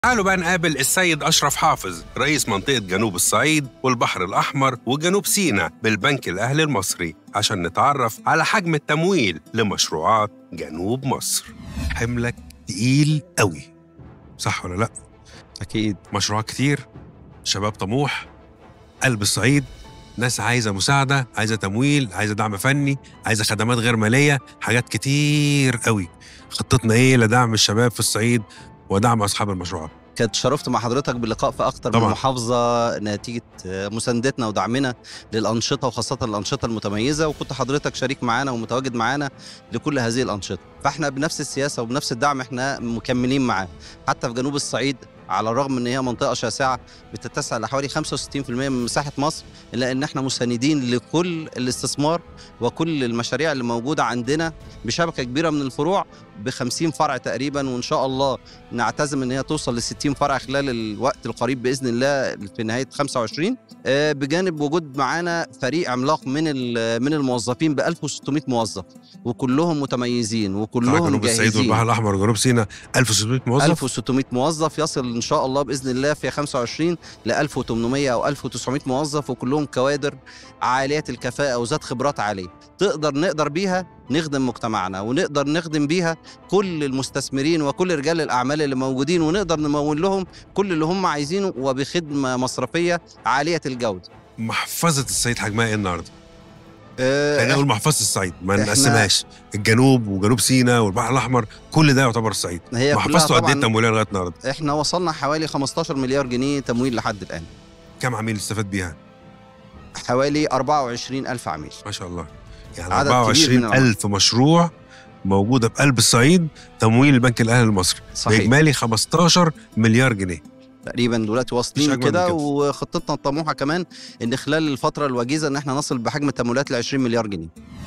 تعالوا بقى نقابل السيد أشرف حافظ رئيس منطقة جنوب الصعيد والبحر الأحمر وجنوب سيناء بالبنك الأهلي المصري عشان نتعرف على حجم التمويل لمشروعات جنوب مصر حملك تقيل قوي صح ولا لا؟ اكيد مشروعات كتير شباب طموح قلب الصعيد ناس عايزة مساعدة عايزة تمويل عايزة دعم فني عايزة خدمات غير مالية حاجات كتير قوي خطتنا ايه لدعم الشباب في الصعيد ودعم أصحاب المشروعات كنت شرفت مع حضرتك باللقاء في اكتر من طبعاً. محافظه نتيجه مساندتنا ودعمنا للانشطه وخاصه الانشطه المتميزه وكنت حضرتك شريك معانا ومتواجد معانا لكل هذه الانشطه فاحنا بنفس السياسه وبنفس الدعم احنا مكملين معاه حتى في جنوب الصعيد على الرغم ان هي منطقه شاسعه بتتسع لحوالي 65% من مساحه مصر الا ان احنا مساندين لكل الاستثمار وكل المشاريع اللي موجوده عندنا بشبكه كبيره من الفروع ب 50 فرع تقريبا وان شاء الله نعتزم ان هي توصل ل 60 فرع خلال الوقت القريب باذن الله في نهايه 25 آه، بجانب وجود معانا فريق عملاق من ال- من الموظفين ب 1600 موظف وكلهم متميزين بتاع وكلهم جنوب الصعيد جاهزين والبحر الأحمر وجنوب سيناء 1600 موظف 1600 موظف يصل ان شاء الله باذن الله في 25 ل 1800 او 1900 موظف وكلهم كوادر عاليه الكفاءه وذات خبرات عاليه تقدر نقدر بيها نخدم مجتمعنا ونقدر نخدم بيها كل المستثمرين وكل رجال الاعمال اللي موجودين ونقدر نمول لهم كل اللي هم عايزينه وبخدمه مصرفيه عاليه الجوده محفظة الصعيد حجمها ايه النهارده؟ آه، خلينا نقول محفظة الصعيد ما إحنا- نقسمهاش الجنوب وجنوب سيناء والبحر الأحمر كل ده يعتبر الصعيد هي كلها محفظته قد ايه طبعا التمويلية لغاية النهارده؟ احنا وصلنا حوالي 15 مليار جنيه تمويل لحد الان كم عميل استفاد بيها؟ حوالي 24 ألف عميل ما شاء الله يعني عدد كبير 24 من العملاء. ألف مشروع موجودة بقلب الصعيد تمويل البنك الأهلي المصري صحيح بإجمالي 15 مليار جنيه تقريبا دلوقتي مش واصلين أجمل من كده كده. وخطتنا الطموحه كمان ان خلال الفتره الوجيزه ان احنا نصل بحجم التمويلات ل 20 مليار جنيه